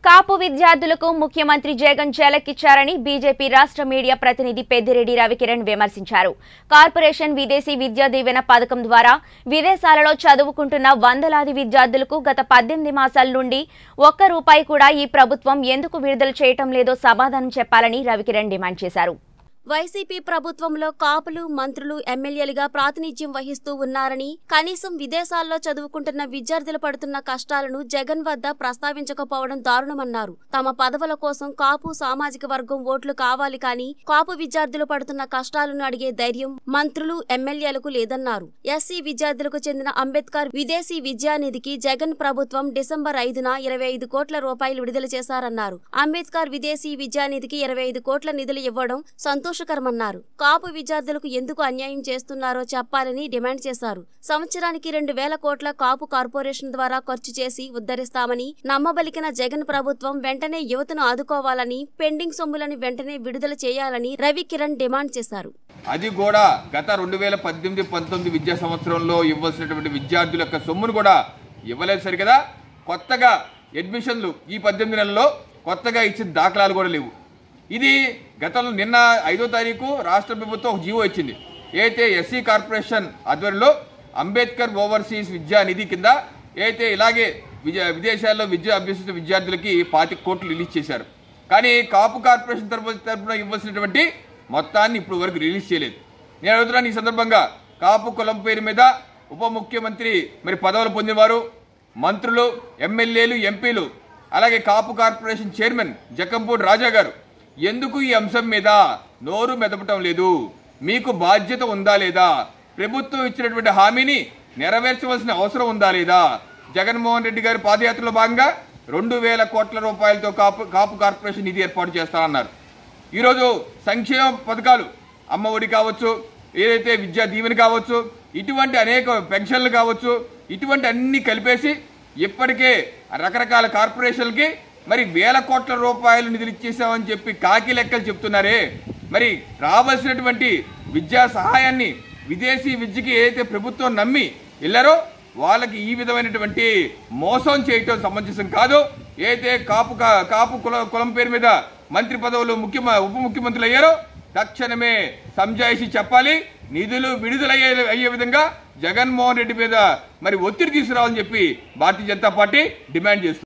కాపు విద్యార్థులకు ముఖ్యమంత్రి జగన్ చెలకిచ్చారని బీజేపీ రాష్ట్ర మీడియా ప్రతినిధి పెద్దిరెడ్డి రవికిరణ్ విమర్శించారు కార్పొరేషన్ విదేశీ విద్యా దీవెన పథకం ద్వారా విదేశాలలో చదువుకుంటున్న వందలాది విద్యార్థులకు గత పద్దెనిమిది మాసాల నుండి ఒక్క రూపాయి కూడా ఈ ప్రభుత్వం ఎందుకు విడుదల చేయటం లేదో సమాధానం చెప్పాలని రవికిరణ్ డిమాండ్ చేశారు వైసీపీ ప్రభుత్వంలో కాపులు మంత్రులు ఎమ్మెల్యేలుగా ప్రాతినిధ్యం వహిస్తూ ఉన్నారని కనీసం విదేశాల్లో చదువుకుంటున్న విద్యార్థులు పడుతున్న కష్టాలను జగన్ వద్ద ప్రస్తావించకపోవడం దారుణమన్నారు తమ పదవుల కోసం కాపు సామాజిక వర్గం ఓట్లు కావాలి కానీ కాపు విద్యార్థులు పడుతున్న కష్టాలను అడిగే ధైర్యం మంత్రులు ఎమ్మెల్యేలకు లేదన్నారు ఎస్సీ విద్యార్థులకు చెందిన అంబేద్కర్ విదేశీ విద్యానిధికి జగన్ ప్రభుత్వం డిసెంబర్ ఐదున ఇరవై ఐదు కోట్ల రూపాయలు విడుదల చేశారన్నారు అంబేద్కర్ విదేశీ విద్యానిధికి ఇరవై ఐదు కోట్ల నిధులు ఇవ్వడం సంతోషకరమన్నారు కాపు విద్యార్థులకు ఎందుకు అన్యాయం చేస్తున్నారో చెప్పాలని డిమాండ్ చేశారు సంవత్సరానికి రెండు వేల కోట్ల కాపు కార్పొరేషన్ ద్వారా ఖర్చు చేసి ఉద్ధరిస్తామని నమ్మబలికిన జగన్ ప్రభుత్వం వెంటనే యువతను ఆదుకోవాలని పెండింగ్ సొమ్ములను వెంటనే విడుదల చేయాలని రవి కిరణ్ డిమాండ్ చేశారు అది కూడా గత రెండు వేల పద్దెనిమిది పంతొమ్మిది విద్యా సంవత్సరంలో ఇవ్వాల్సినటువంటి విద్యార్థుల యొక్క సొమ్మును కూడా ఇవ్వలేదు సరి కదా కొత్తగా అడ్మిషన్లు ఈ పద్దెనిమిది నెలల్లో కొత్తగా ఇచ్చిన దాఖలాలు కూడా లేవు ఇది గతంలో నిన్న ఐదో తారీఖు రాష్ట్ర ప్రభుత్వం ఒక జీవో ఇచ్చింది అయితే ఎస్సీ కార్పొరేషన్ ఆధ్వర్యంలో అంబేద్కర్ ఓవర్సీస్ విద్యా నిధి కింద అయితే ఇలాగే విజయ విదేశాల్లో విద్య అభ్యసిస్తున్న విద్యార్థులకి పాతిక కోట్లు రిలీజ్ చేశారు కానీ కాపు కార్పొరేషన్ తరపు తరపున ఇవ్వాల్సినటువంటి మొత్తాన్ని ఇప్పుడు వరకు రిలీజ్ చేయలేదు నేను అడుగుతున్నాను ఈ సందర్భంగా కాపు కులం పేరు మీద ఉప ముఖ్యమంత్రి మరి పదవులు పొందినవారు మంత్రులు ఎమ్మెల్యేలు ఎంపీలు అలాగే కాపు కార్పొరేషన్ చైర్మన్ జకంపూడి రాజా గారు ఎందుకు ఈ అంశం మీద నోరు మెదపటం లేదు మీకు బాధ్యత ఉందా లేదా ప్రభుత్వం ఇచ్చినటువంటి హామీని నెరవేర్చవలసిన అవసరం ఉందా లేదా జగన్మోహన్ రెడ్డి గారి పాదయాత్రలో భాగంగా రెండు వేల కోట్ల రూపాయలతో కాపు కాపు కార్పొరేషన్ నిధి ఏర్పాటు చేస్తానన్నారు ఈరోజు సంక్షేమ పథకాలు అమ్మ ఒడి కావచ్చు ఏదైతే విద్యా దీవెన కావచ్చు ఇటువంటి అనేక పెన్షన్లు కావచ్చు ఇటువంటి అన్ని కలిపేసి ఇప్పటికే రకరకాల కార్పొరేషన్లకి మరి వేల కోట్ల రూపాయలు నిధులు ఇచ్చేసామని చెప్పి కాకి లెక్కలు చెప్తున్నారే మరి రావాల్సినటువంటి విద్యా సహాయాన్ని విదేశీ విద్యకి ఏదైతే ప్రభుత్వం నమ్మి వెళ్ళారో వాళ్ళకి ఈ విధమైనటువంటి మోసం చేయటం సమంజసం కాదు ఏదైతే కాపు కా- కాపు కుల కులం పేరు మీద మంత్రి పదవులు ముఖ్య ఉప ముఖ్యమంత్రులు అయ్యారో తక్షణమే సంజాయిషి చెప్పాలి నిధులు విడుదలయ్యే అయ్యే విధంగా జగన్మోహన్ రెడ్డి మీద మరి ఒత్తిడి తీసుకురావాలని చెప్పి భారతీయ జనతా పార్టీ డిమాండ్ చేస్తుంది